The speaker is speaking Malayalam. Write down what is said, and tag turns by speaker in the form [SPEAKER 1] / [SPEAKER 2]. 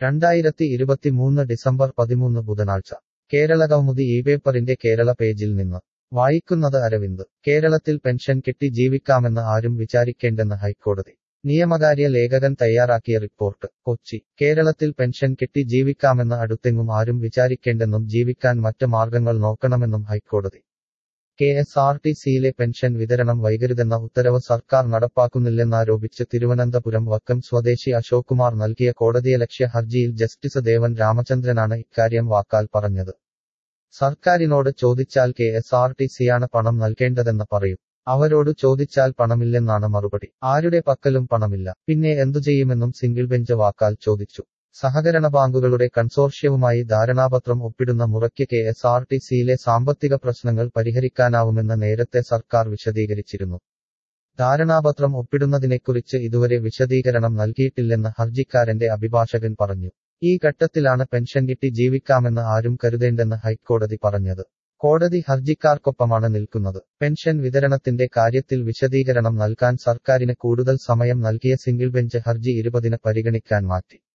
[SPEAKER 1] രണ്ടായിരത്തി ഇരുപത്തിമൂന്ന് ഡിസംബർ പതിമൂന്ന് ബുധനാഴ്ച കേരളകൗമുദി ഈ പേപ്പറിന്റെ കേരള പേജിൽ നിന്ന് വായിക്കുന്നത് അരവിന്ദ് കേരളത്തിൽ പെൻഷൻ കിട്ടി ജീവിക്കാമെന്ന് ആരും വിചാരിക്കേണ്ടെന്ന് ഹൈക്കോടതി നിയമകാര്യ ലേഖകൻ തയ്യാറാക്കിയ റിപ്പോർട്ട് കൊച്ചി കേരളത്തിൽ പെൻഷൻ കിട്ടി ജീവിക്കാമെന്ന് അടുത്തെങ്ങും ആരും വിചാരിക്കേണ്ടെന്നും ജീവിക്കാൻ മറ്റ് മാർഗങ്ങൾ നോക്കണമെന്നും ഹൈക്കോടതി കെ എസ് ആർ ടി സിയിലെ പെൻഷൻ വിതരണം വൈകരുതെന്ന ഉത്തരവ് സർക്കാർ നടപ്പാക്കുന്നില്ലെന്നാരോപിച്ച് തിരുവനന്തപുരം വക്കം സ്വദേശി അശോക് കുമാർ നൽകിയ കോടതിയലക്ഷ്യ ഹർജിയിൽ ജസ്റ്റിസ് ദേവൻ രാമചന്ദ്രനാണ് ഇക്കാര്യം വാക്കാൽ പറഞ്ഞത് സർക്കാരിനോട് ചോദിച്ചാൽ കെ എസ് ആർ ടി സിയാണ് പണം നൽകേണ്ടതെന്ന് പറയും അവരോട് ചോദിച്ചാൽ പണമില്ലെന്നാണ് മറുപടി ആരുടെ പക്കലും പണമില്ല പിന്നെ എന്തു ചെയ്യുമെന്നും സിംഗിൾ ബെഞ്ച് വാക്കാൽ ചോദിച്ചു സഹകരണ ബാങ്കുകളുടെ കൺസോർഷ്യവുമായി ധാരണാപത്രം ഒപ്പിടുന്ന മുറയ്ക്ക് കെ എസ് ആർ ടി സിയിലെ സാമ്പത്തിക പ്രശ്നങ്ങൾ പരിഹരിക്കാനാവുമെന്ന് നേരത്തെ സർക്കാർ വിശദീകരിച്ചിരുന്നു ധാരണാപത്രം ഒപ്പിടുന്നതിനെക്കുറിച്ച് ഇതുവരെ വിശദീകരണം നൽകിയിട്ടില്ലെന്ന് ഹർജിക്കാരന്റെ അഭിഭാഷകൻ പറഞ്ഞു ഈ ഘട്ടത്തിലാണ് പെൻഷൻ കിട്ടി ജീവിക്കാമെന്ന് ആരും കരുതേണ്ടെന്ന് ഹൈക്കോടതി പറഞ്ഞത് കോടതി ഹർജിക്കാർക്കൊപ്പമാണ് നിൽക്കുന്നത് പെൻഷൻ വിതരണത്തിന്റെ കാര്യത്തിൽ വിശദീകരണം നൽകാൻ സർക്കാരിന് കൂടുതൽ സമയം നൽകിയ സിംഗിൾ ബെഞ്ച് ഹർജി ഇരുപതിന് പരിഗണിക്കാൻ മാറ്റി